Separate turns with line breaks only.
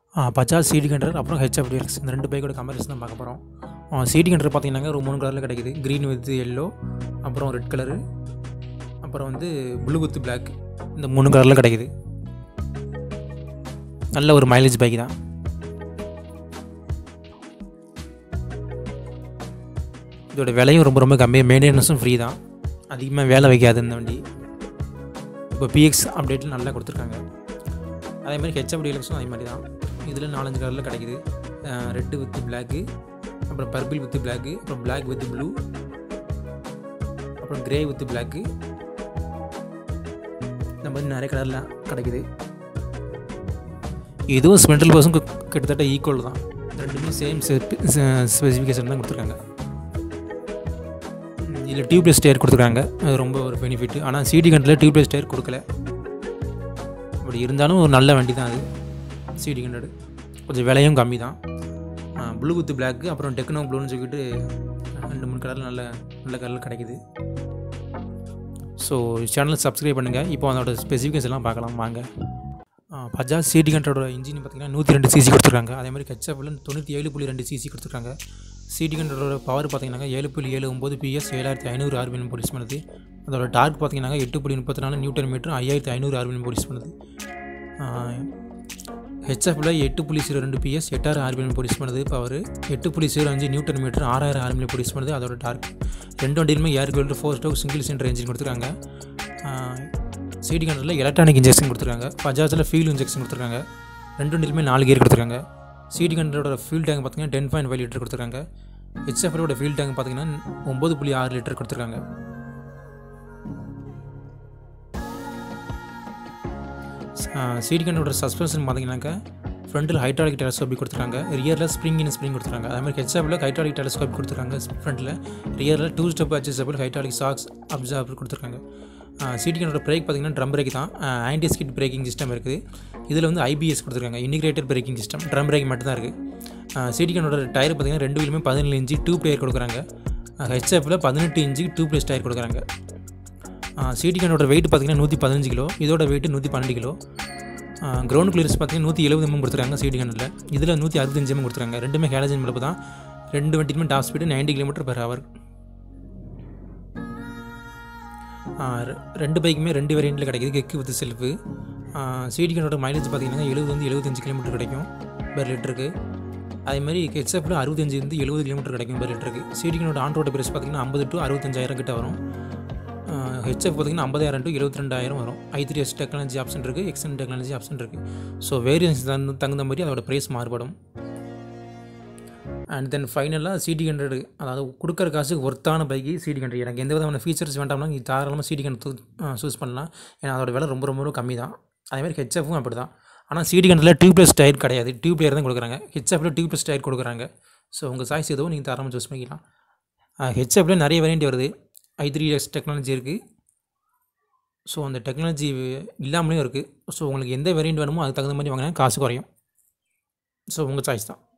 Bajaj CD கண்டர் அப்புறம் HF deluxe இந்த ரெண்டு பைக்கோட கம்பேரிசன் தான் பார்க்க போகிறோம் சிடி கண்டர் பார்த்தீங்கன்னா ஒரு மூணு கலரில் கிடைக்குது க்ரீன் வித் எல்லோ அப்புறம் ரெட் கலரு அப்புறம் வந்து ப்ளூ வித் பிளாக் இந்த மூணு கலரில் கிடைக்குது நல்ல ஒரு மைலேஜ் பைக் தான் இதோட விலையும் ரொம்ப ரொம்ப கம்மி மெயின்டெனன்ஸும் ஃப்ரீ தான் அதிகமாக வேலை வைக்காது இந்த வண்டி இப்போ பிஎக்ஸ் அப்டேட்டில் நல்லா கொடுத்துருக்காங்க அதே மாதிரி ஹெச்எஃப் டீலக்ஸும் அதே மாதிரி தான் இதில் நாலஞ்சு கலரில் கிடைக்குது ரெட்டு வித் பிளாக்கு அப்புறம் பர்பிள் வித் பிளாக்கு அப்புறம் பிளாக் வித் ப்ளூ அப்புறம் கிரே வித் பிளாக்கு இந்த மாதிரி நிறைய கலரில் கிடைக்குது இதுவும் ஸ்பெண்டல் பஸ்ஸும் கிட்டத்தட்ட ஈக்குவல் தான் ரெண்டுமே சேம் ஸ்பெசிஃபிகேஷன் தான் கொடுத்துருக்காங்க இதில் டியூப்லெஸ் டயர் கொடுத்துருக்காங்க அது ரொம்ப ஒரு பெனிஃபிட் ஆனால் சிடி கண்டில் டியூப்லெஸ் டயர் கொடுக்கல அப்படி இருந்தாலும் ஒரு நல்ல வண்டி தான் அது சிடி கண்டடு கொஞ்சம் விலையும் கம்மி தான் ப்ளூ வித் பிளாக்கு அப்புறம் டெக்னோ ப்ளூன்னு சொல்லிட்டு ரெண்டு மூணு கலரில் நல்ல நல்ல கலரில் கிடைக்குது ஸோ சேனலை சப்ஸ்கிரைப் பண்ணுங்கள் இப்போ அதோட ஸ்பெசிஃபிகேஷன் எல்லாம் பார்க்கலாம் வாங்க பஜாஜ் சிடி கண்டோட இன்ஜின் பார்த்தீங்கன்னா நூற்றி ரெண்டு சிசி கொடுத்துருக்காங்க அதே மாதிரி ஹெச்எஃப்ல தொண்ணூற்றி ஏழு புள்ளி ரெண்டு சிசி கொடுத்துருக்காங்க சிடி கண்டோட பவர் பார்த்தீங்கன்னா ஏழு புள்ளி ஏழு ஒம்பது பிஎஸ் ஏழாயிரத்தி ஐநூறு ஆர்பிஎம் ப்ரொடியூஸ் பண்ணுது அதோட டார்க் பார்த்தீங்கன்னா எட்டு புள்ளி முப்பத்தி நாலு நியூட்டன் மீட்டர் ஐயாயிரத்தி ஐநூறு ஆர்பிஎம் ப்ரொடியூஸ் பண்ணுது ஹெச்எஃப்ல எட்டு புள்ளி ஜீரோ ரெண்டு பிஎஸ் எட்டாயிரம் ஆர்பிஎம் ப்ரொடியூஸ் பண்ணுது பவர் எட்டு புள்ளி ஜீரோ அஞ்சு நியூட்டன் மீட்டர் ஆறாயிரம் ஆர்பிஎம் ப்ரொடியூஸ் பண்ணுது அதோட டார்க் ரெண்டு வண்டியிலுமே air cooled four stroke single cylinder engine கொடுத்துருக்காங்க சிடி கண்டரில் எலக்ட்ரானிக் இன்ஜெக்ஷன் கொடுத்துருக்காங்க பஜாஜில் ஃபியூல் இன்ஜெக்ஷன் கொடுத்துருக்காங்க ரெண்டு வண்டியிலுமே நாலு கியர் கொடுத்துருக்காங்க சிடி கண்டரோட ஃபியூல் டேங்க் பார்த்தீங்கன்னா டென் பாயிண்ட் ஃபைவ் லிட்டர் கொடுத்துருக்காங்க ஹெச்எஃப்லோட ஃபியூல் டேங்க் பார்த்தீங்கன்னா ஒம்பது புள்ளி ஆறு லிட்டர் கொடுத்துருக்காங்க சிடி கண்டோட சஸ்பென்ஷன் பார்த்தீங்கன்னாக்கா ஃப்ரண்ட்டில் ஹைட்ராலிக் டெலஸ்கோபி கொடுத்துருக்காங்க ரியரில் ஸ்ப்ரிங் இன் ஸ்ப்ரிங் கொடுத்துருக்காங்க அதே மாதிரி ஹெச்எஃப்ல ஹைட்ராலிக் டெலஸ்கோபி கொடுத்துருக்காங்க ஃப்ரண்ட்டில் ரியரில் two step adjustable hydraulic shocks absorber கொடுத்துருக்காங்க சிடிகனோட பிரேக் பார்த்தீங்கன்னா ட்ரம் பிரேக் தான் ஆன்டி ஸ்கிட் பிரேக்கிங் சிஸ்டம் இருக்குது இதில் வந்து ஐபிஎஸ் கொடுத்துருக்காங்க integrated braking system drum brake மட்டும் தான் இருக்குது சிடிகனோட டயர் பார்த்தீங்கன்னா ரெண்டு வீலுமே பதினேழு இன்ச்சு டூ டயர் கொடுக்குறாங்க ஹெச்எஃப்ல பதினெட்டு இன்ச்சு டூ ப்ளஸ் டயர் கொடுக்குறாங்க சிடிகனோட வெயிட் பார்த்தீங்கன்னா நூற்றி பதினஞ்சு கிலோ இதோட வெயிட் நூற்றி பன்னெண்டு கிலோ கிரவுண்ட் கிளியர்ஸ் பார்த்தீங்கன்னா நூற்றி எழுபது எம்எம் கொடுத்துருக்காங்க சிடிகனில் இதில் நூற்றி அறுபத்தஞ்சு எம்எம் கொடுத்துருக்காங்க ரெண்டுமே ஹேலஜன் மிளப்பு தான் ரெண்டு வண்டியுமே top speed ninety kilometre per hour ரெண்டு பைக்குமே ரெண்டு வேரியண்ட்டில் கிடைக்கிது கெக்கு வித் செல்ஃபு சிடிகனோட மைலேஜ் பார்த்தீங்கன்னா எழுபது வந்து எழுபத்தஞ்சு கிலோமீட்டர் கிடைக்கும் பெர் லிட்டருக்கு அதே மாதிரி ஹெச்எஃப்ல அறுபத்தஞ்சு வந்து எழுபது கிலோமீட்டர் கிடைக்கும் பெர் லிட்டருக்கு சிடிகனோட ஆன் ரோடு பிரைஸ் பார்த்தீங்கன்னா ஐம்பது டு அறுபத்தஞ்சாயிரம் கிட்ட வரும் ஹெச்எஃப் பார்த்தீங்கன்னா ஐம்பதாயிரம் டு எழுபத்தி ரெண்டாயிரம் வரும் I three S technology option இருக்குது எக்ஸ்என் டெக்னாலஜி ஆப்ஷன் இருக்குது ஸோ வேரியன்ஸ் தகுந்த தகுந்த மாதிரி அதோட ப்ரைஸ் மாறுபடும் அண்ட் தென் ஃபைனலாக சிடி ஹண்ட்ரடு அதாவது கொடுக்குற காசுக்கு ஒர்த்தான பைக்கு சிடி ஹண்ட்ரட் எனக்கு எந்த விதமான ஃபீச்சர்ஸ் வேண்டாம்னா நீ தாராளமாக சிடி ஹண்ட்ரட் சூஸ் பண்ணலாம் ஏன்னா அதோட விலை ரொம்ப ரொம்ப கம்மி தான் அதேமாதிரி ஹெச்எஃப்பும் அப்படி தான் ஆனால் சிடி ஹண்ட்ரடில் டியூப்லெஸ் டயர் கிடையாது டியூப் டயர் தான் கொடுக்குறாங்க ஹெச்எஃப்ல டியூப்லெஸ் டயர் கொடுக்குறாங்க ஸோ உங்கள் சாய்ஸ் எதுவும் நீங்கள் தாராளமாக சூஸ் பண்ணிக்கலாம் ஹெச்எஃப்ல நிறைய வேரியண்ட் வருது ஐ த்ரீ எஸ் டெக்னாலஜி இருக்குது ஸோ அந்த டெக்னாலஜி இல்லாமலேயும் இருக்குது ஸோ உங்களுக்கு எந்த வேரியண்ட் வேணுமோ அதுக்கு தகுந்த மாதிரி வாங்கினா காசு குறையும் ஸோ உங்கள் சாய்ஸ் தான்